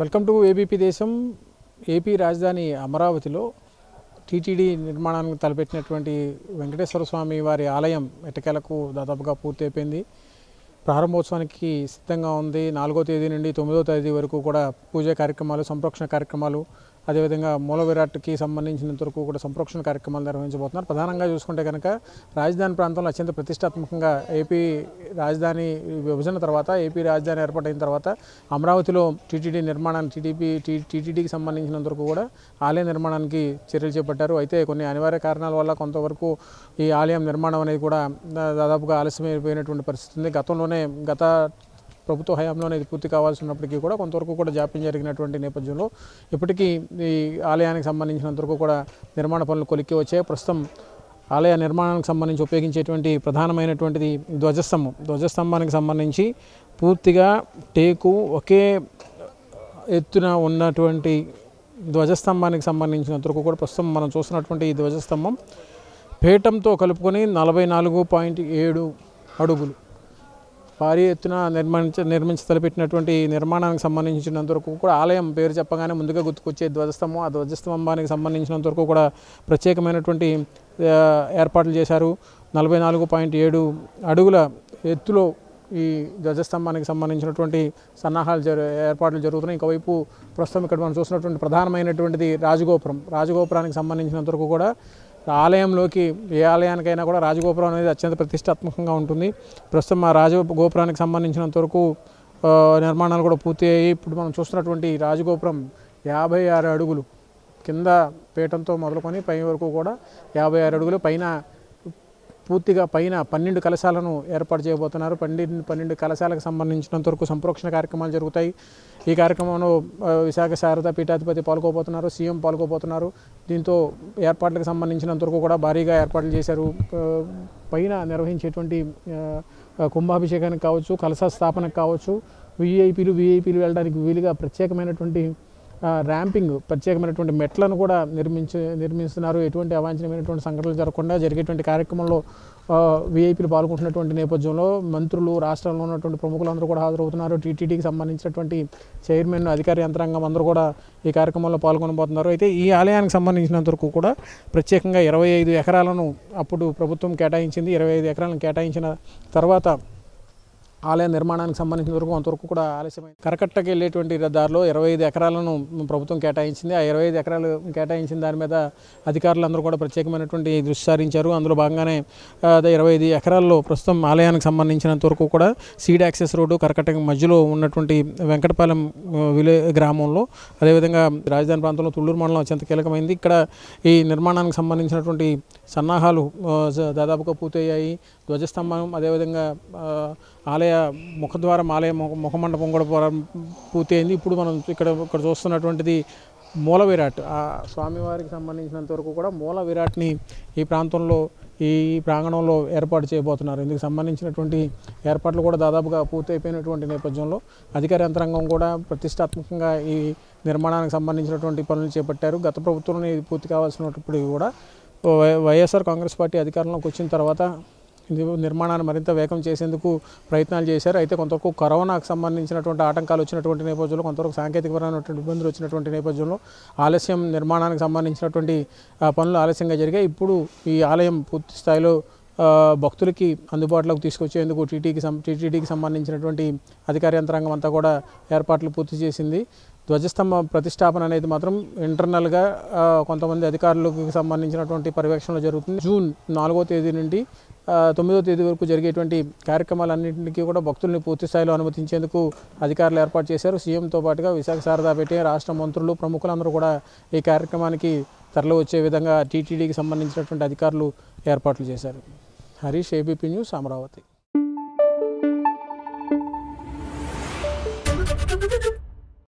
welcome to ABP Desam AP రాజధాని అమరావతిలో TTD నిర్మాణానికి తలపెట్టినటువంటి వెంకటేశ్వర స్వామి వారి ఆలయం ఎట్టకేలకు దాదాపుగా పూర్తి అయిపోయింది ప్రారంభోత్సవానికి సిద్ధంగా ఉంది నాలుగో తేదీ నుండి తొమ్మిదో తేదీ వరకు కూడా పూజా కార్యక్రమాలు సంప్రోక్షణ కార్యక్రమాలు అదేవిధంగా మూల విరాట్కి సంబంధించినంత వరకు కూడా సంప్రోక్షణ కార్యక్రమాలు నిర్వహించబోతున్నారు ప్రధానంగా చూసుకుంటే కనుక రాజధాని ప్రాంతంలో అత్యంత ప్రతిష్టాత్మకంగా ఏపీ రాజధాని విభజన తర్వాత ఏపీ రాజధాని ఏర్పాటైన తర్వాత అమరావతిలో టీటీడీ నిర్మాణాన్ని టీడీపీ టీటీడీకి సంబంధించినంత వరకు కూడా ఆలయ నిర్మాణానికి చర్యలు చేపట్టారు అయితే కొన్ని అనివార్య కారణాల వల్ల కొంతవరకు ఈ ఆలయం నిర్మాణం అనేది కూడా దా- దాదాపుగా ఆలస్యమైపోయినటువంటి పరిస్థితి ఉంది గతంలోనే గత ప్రభుత్వ హయాంలోనే ఇది పూర్తి కావాల్సి ఉన్నప్పటికీ కూడా కొంతవరకు కూడా జాప్యం జరిగినటువంటి నేపథ్యంలో ఇప్పటికీ ఈ ఆలయానికి సంబంధించినంత వరకు కూడా నిర్మాణ పనులు కొలిక్కి వచ్చాయి ప్రస్తుతం ఆలయ నిర్మాణానికి సంబంధించి ఉపయోగించేటువంటి ప్రధానమైనటువంటిది ధ్వజస్తంభం ధ్వజస్తంభానికి సంబంధించి పూర్తిగా టేకు ఒకే ఎత్తున ఉన్నటువంటి ధ్వజస్తంభానికి సంబంధించినంత వరకు కూడా ప్రస్తుతం మనం చూస్తున్నటువంటి ఈ ధ్వజస్తంభం పీఠంతో కలుపుకొని నలభై నాలుగు పాయింట్ ఏడు అడుగులు భారీ ఎత్తున నిర్మించ నిర్మించ తలపెట్టినటువంటి ఈ నిర్మాణానికి సంబంధించినంత వరకు కూడా ఆలయం పేరు చెప్పగానే ముందుగా గుర్తుకొచ్చే ధ్వజస్తంభం ఆ ధ్వజస్తంభానికి సంబంధించినంత వరకు కూడా ప్రత్యేకమైనటువంటి ఆ, ఏర్పాట్లు చేశారు నలభై నాలుగు పాయింట్ ఏడు అడుగుల ఎత్తులో ఈ ధ్వజస్తంభానికి సంబంధించినటువంటి సన్నాహాలు జరు ఏర్పాట్లు జరుగుతున్నాయి ఇంకోవైపు ప్రస్తుతం ఇక్కడ మనం చూసినటువంటి ప్రధానమైనటువంటిది రాజగోపురం రాజగోపురానికి సంబంధించినంత వరకు కూడా ఆలయంలోకి ఏ ఆలయానికైనా కూడా రాజగోపురం అనేది అత్యంత ప్రతిష్టాత్మకంగా ఉంటుంది ప్రస్తుతం ఆ రాజగోపురానికి సంబంధించినంత వరకు ఆ, నిర్మాణాలు కూడా పూర్తి అయ్యి ఇప్పుడు మనం చూస్తున్నటువంటి ఈ రాజగోపురం యాభై ఆరు అడుగులు కింద పీఠంతో మొదలుకొని పై వరకు కూడా యాభై ఆరు అడుగులు పైన పూర్తిగా పైన పన్నెండు కలశాలను ఏర్పాటు చేయబోతున్నారు పన్నెండు పన్నెండు కలశాలకు సంబంధించినంత వరకు సంప్రోక్షణ కార్యక్రమాలు జరుగుతాయి ఈ కార్యక్రమంలో ఆ, విశాఖ శారదా పీఠాధిపతి పాల్గొపోతున్నారు సీఎం పాల్గొపోతున్నారు దీంతో ఏర్పాట్లకు సంబంధించినంత వరకు కూడా భారీగా ఏర్పాట్లు చేశారు ఆ, పైన నిర్వహించేటువంటి ఆ, ఆ, కుంభాభిషేకానికి కావచ్చు కలశ స్థాపనకు కావచ్చు విఐపీలు విఐపీలు వెళ్ళడానికి వీలుగా ప్రత్యేకమైనటువంటి ఆ, ర్యాంపింగ్ ప్రత్యేకమైనటువంటి మెట్లను కూడా నిర్మించి నిర్మిస్తున్నారు ఎటువంటి అవాంఛనీయమైనటువంటి సంఘటనలు జరగకుండా జరిగేటువంటి కార్యక్రమంలో విఐపీలు పాల్గొంటున్నటువంటి నేపథ్యంలో మంత్రులు రాష్ట్రంలో ఉన్నటువంటి ప్రముఖులందరూ కూడా హాజరవుతున్నారు టీటీడీకి సంబంధించినటువంటి చైర్మన్ అధికార యంత్రాంగం అందరూ కూడా ఈ కార్యక్రమంలో పాల్గొనబోతున్నారు అయితే ఈ ఆలయానికి సంబంధించినంత వరకు కూడా ప్రత్యేకంగా ఇరవై ఐదు ఎకరాలను అప్పుడు ప్రభుత్వం కేటాయించింది ఇరవై ఐదు ఎకరాలను కేటాయించిన తర్వాత ఆలయ నిర్మాణానికి సంబంధించిన వరకు కొంతవరకు కూడా ఆలస్యమైంది కరకట్టకి వెళ్ళేటువంటి దారిలో ఇరవై ఐదు ఎకరాలను ప్రభుత్వం కేటాయించింది ఆ ఇరవై ఐదు ఎకరాలు కేటాయించిన దాని మీద అధికారులందరూ కూడా ప్రత్యేకమైనటువంటి దృష్టి సారించారు అందులో భాగంగానే ఆ, అదే ఇరవై ఐదు ఎకరాల్లో ప్రస్తుతం ఆలయానికి సంబంధించినంత వరకు కూడా సీడ్ యాక్సెస్ రోడ్డు కరకట్టకి మధ్యలో ఉన్నటువంటి వెంకటపాలెం ఆ, విలే గ్రామంలో అదేవిధంగా రాజధాని ప్రాంతంలో తుళ్ళూరు మండలం అత్యంత కీలకమైంది ఇక్కడ ఈ నిర్మాణానికి సంబంధించినటువంటి సన్నాహాలు ఆ, జ- దాదాపుగా పూర్తయ్యాయి ధ్వజస్తంభం అదేవిధంగా ఆ, ఆలయ ముఖద్వారం ఆలయ ముఖ ముఖమండపం కూడా పూర- పూర్తయింది ఇప్పుడు మనం ఇక్కడ ఇక్కడ చూస్తున్నటువంటిది మూల విరాట్ ఆ స్వామివారికి సంబంధించినంత వరకు కూడా మూల విరాట్ని ఈ ప్రాంతంలో ఈ ప్రాంగణంలో ఏర్పాటు చేయబోతున్నారు ఇందుకు సంబంధించినటువంటి ఏర్పాట్లు కూడా దాదాపుగా పూర్తి అయిపోయినటువంటి నేపథ్యంలో అధికార యంత్రాంగం కూడా ప్రతిష్టాత్మకంగా ఈ నిర్మాణానికి సంబంధించినటువంటి పనులు చేపట్టారు గత ప్రభుత్వంలో ఇది పూర్తి కావాల్సినప్పటికీ కూడా వై- వైఎస్ఆర్ కాంగ్రెస్ పార్టీ అధికారంలోకి వచ్చిన తర్వాత ఇది నిర్మాణాన్ని మరింత వేగం చేసేందుకు ప్రయత్నాలు చేశారు అయితే కొంతవరకు కరోనాకు సంబంధించినటువంటి ఆటంకాలు వచ్చినటువంటి నేపథ్యంలో కొంతవరకు సాంకేతికపరమైనటువంటి ఇబ్బందులు వచ్చినటువంటి నేపథ్యంలో ఆలస్యం నిర్మాణానికి సంబంధించినటువంటి ఆ, పనులు ఆలస్యంగా జరిగాయి ఇప్పుడు ఈ ఆలయం పూర్తి స్థాయిలో ఆ, భక్తులకి అందుబాటులోకి తీసుకొచ్చేందుకు టీటీకి సం టీటీడీకి సంబంధించినటువంటి అధికార యంత్రాంగం అంతా కూడా ఏర్పాట్లు పూర్తి చేసింది ధ్వజస్తంభ ప్రతిష్టాపన అనేది మాత్రం ఇంటర్నల్గా ఆ, కొంతమంది అధికారులకు సంబంధించినటువంటి పర్యవేక్షణలో జరుగుతుంది జూన్ నాలుగో తేదీ నుండి ఆ, తొమ్మిదో తేదీ వరకు జరిగేటువంటి కార్యక్రమాలన్నింటినీ కూడా భక్తుల్ని పూర్తి స్థాయిలో అనుమతించేందుకు అధికారులు ఏర్పాటు చేశారు సీఎంతో పాటుగా విశాఖ శారదాపేట రాష్ట్ర మంత్రులు ప్రముఖులందరూ కూడా ఈ కార్యక్రమానికి తరలి వచ్చే విధంగా టీటీడీకి సంబంధించినటువంటి అధికారులు ఏర్పాట్లు చేశారు హరీష్ ఏబీపీ న్యూస్ అమరావతి